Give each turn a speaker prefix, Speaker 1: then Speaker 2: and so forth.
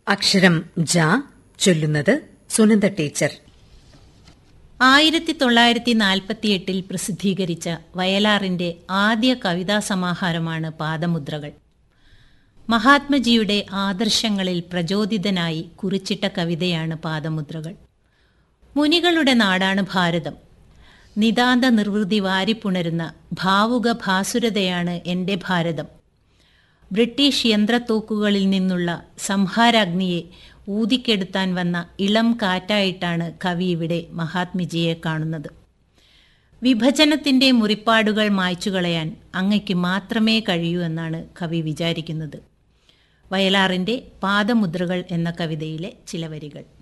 Speaker 1: അക്ഷരം ജ ചൊല്ലുന്നത് സുനന്ദ ടീച്ചർ
Speaker 2: ആയിരത്തി തൊള്ളായിരത്തി നാൽപ്പത്തിയെട്ടിൽ പ്രസിദ്ധീകരിച്ച വയലാറിന്റെ ആദ്യ കവിതാ സമാഹാരമാണ് പാദമുദ്രകൾ മഹാത്മജിയുടെ ആദർശങ്ങളിൽ പ്രചോദിതനായി കുറിച്ചിട്ട കവിതയാണ് പാദമുദ്രകൾ മുനികളുടെ നാടാണ് ഭാരതം നിതാന്ത നിർവൃതി വാരിപ്പുണരുന്ന ഭാവുക ഭാസുരതയാണ് എൻ്റെ ഭാരതം ബ്രിട്ടീഷ് യന്ത്രത്തോക്കുകളിൽ നിന്നുള്ള സംഹാരാഗ്നിയെ ഊതിക്കെടുത്താൻ വന്ന ഇളം കാറ്റായിട്ടാണ് കവി ഇവിടെ മഹാത്മജിയെ കാണുന്നത് വിഭജനത്തിന്റെ മുറിപ്പാടുകൾ മായ്ച്ചുകളയാൻ അങ്ങയ്ക്ക് മാത്രമേ കഴിയൂ എന്നാണ് കവി വിചാരിക്കുന്നത് വയലാറിന്റെ പാദമുദ്രകൾ എന്ന കവിതയിലെ ചില വരികൾ